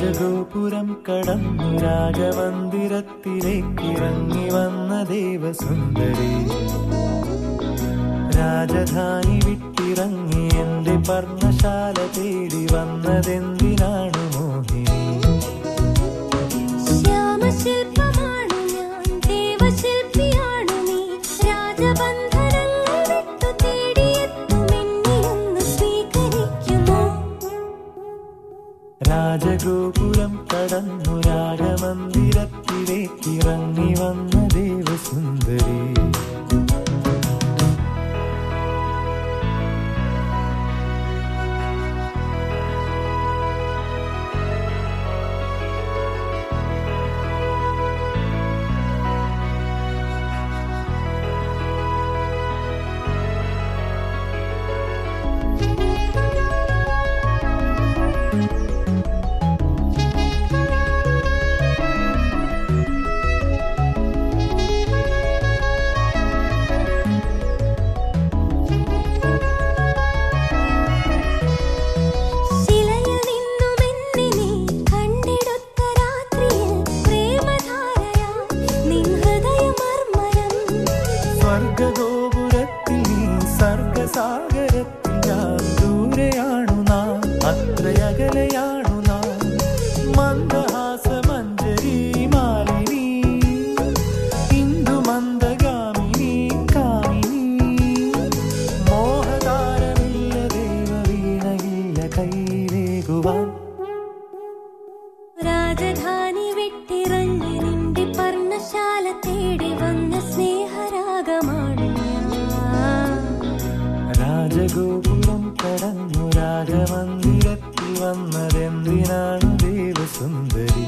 രാജഗോപുരം കടന്നു രാജമന്ദിരത്തിലേക്കിറങ്ങി വന്ന ദേവസുന്ദരി രാജധാനി വിട്ടിറങ്ങി എന്റെ പർണശാല തേടി വന്നതെന്തിനാണ് മോഹിനി ശ്യാമശില്പമാണു ഞാൻ ദേവശില്പിയാണു നീ രാജബന്ധനങ്ങൾ വിട്ടു തേടിയെത്തുമെന്നെ ഒന്ന് സ്വീകരിക്കുമോ രാജഗോപുരം കടന്നു രാജമന്ദിരത്തിലേക്കിറങ്ങി വന്ന ദേവസുന്ദരി ശിലയിൽ നിന്നുമെന്നെ നീ കണ്ടെടുത്ത രാത്രിയിൽ പ്രേമധാരയാ നിൻ ഹൃദയമർമ്മരം സ്വർഗഗോപുരത്തിൽ നീ സർഗസാഗരത്തിൽ ഞാൻ ദൂരെയാണു നാം അത്രയകലയാണു നാം മന്ദഹാസമഞ്ജരി മാലിനി ഇന്ദു മന്ദഗാമിനി കാമിനി മോഹതാരമില്ല ദേവവീണയില്ല കൈവേകുവാൻ രാജധാനി വിട്ടിറങ്ങി നിന്റെ പർണശാല തേടി വന്ന സ്നേഹരാഗമാണ് ഞാൻ. രാജഗോപുരം കടന്നു രാജമന്ദിരത്തിൽ വന്നതെന്തിനാണ് ദേവസുന്ദരി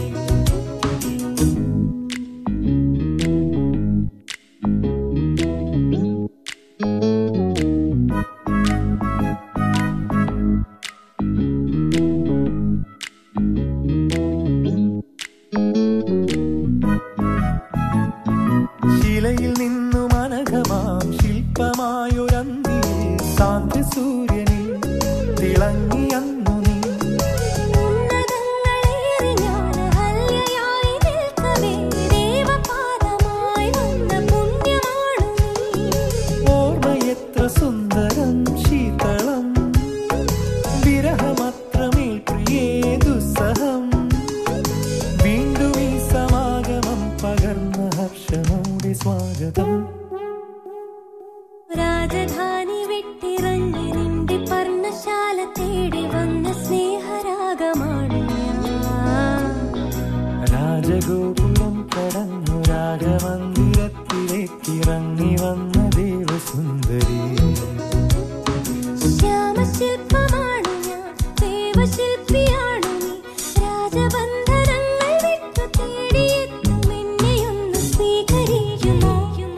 ശിലയിൽ നിന്നും അനഘമാം ശില്പമായൊരന്തിയിൽ സാന്ധ്യ സൂര്യനിൽ തിളങ്ങിയന്നു നീ ഉന്നതങ്ങളേറി ഞാൻ ഹല്യയായി നിൽക്കവേ ദേവപാദമായി വന്ന പുണ്യമാണു നീ. ഓർമ്മയെത്ര സുന്ദരം ശീതളം വിരഹമത്രമേൽ പ്രിയേ ദുസ്സഹം വീണ്ടും ഈ സമാഗമം പകർന്ന ഹർഷമോടെ സ്വാഗതം രാജധാനി വിട്ടിറങ്ങി നിന്റെ പർണശാല തേടി വന്ന സ്നേഹരാഗമാണ് ഞാൻ. രാജഗോപുരം കടന്നു രാജമന്ദിരത്തിലേക്കിറങ്ങി വന്ന ദേവസുന്ദരി ശ്യാമശില്പമാണു ഞാൻ ദേവശില്പിയാണു നീ രാജബന്ധനങ്ങൾ വിട്ടു തേടിയെത്തുമെന്നെയൊന്ന് സ്വീകരിക്കുമോ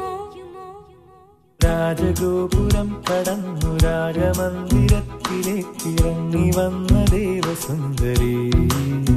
രാജഗോപുരം കടന്നു രാജമന്ദിരത്തിലേക്കിറങ്ങി വന്ന ദേവസുന്ദരി